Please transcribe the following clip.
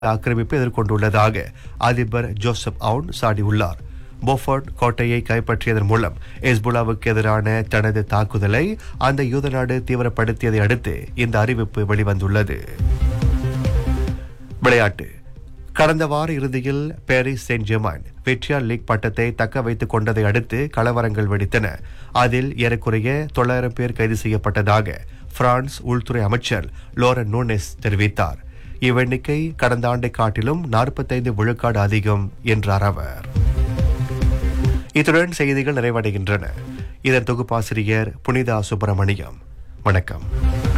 ஆக்கிரமிப்பு எதிர்கொண்டுள்ளதாக அதிபர் ஜோசப் அவுன் சாடியுள்ளார் போஃபோர்ட் கோட்டையை கைப்பற்றியதன் மூலம் ஹெஸ்புல்லாவுக்கு எதிரான தனது தாக்குதலை அந்த யூத நாடு தீவிரப்படுத்தியதை அடுத்து இந்த அறிவிப்பு வெளிவந்துள்ளது விளையாட்டு கடந்த வார இறுதியில் பாரிஸ் செயின்ட் ஜெர்மான் வெற்றியார் லீக் பட்டத்தை தக்க வைத்துக் கொண்டதை அடுத்து கலவரங்கள் வெடித்தன அதில் ஏறக்குறைய தொள்ளாயிரம் பேர் கைது செய்யப்பட்டதாக பிரான்ஸ் உள்துறை அமைச்சர் லோரன் நூனெஸ் தெரிவித்தார் இவ்வெண்ணிக்கை கடந்த ஆண்டை காட்டிலும் நாற்பத்தைந்து விழுக்காடு அதிகம் என்றார் அவர் இத்துடன் செய்திகள் நிறைவடைகின்றன இதன் தொகுப்பாசிரியர் புனிதா சுப்பிரமணியம் வணக்கம்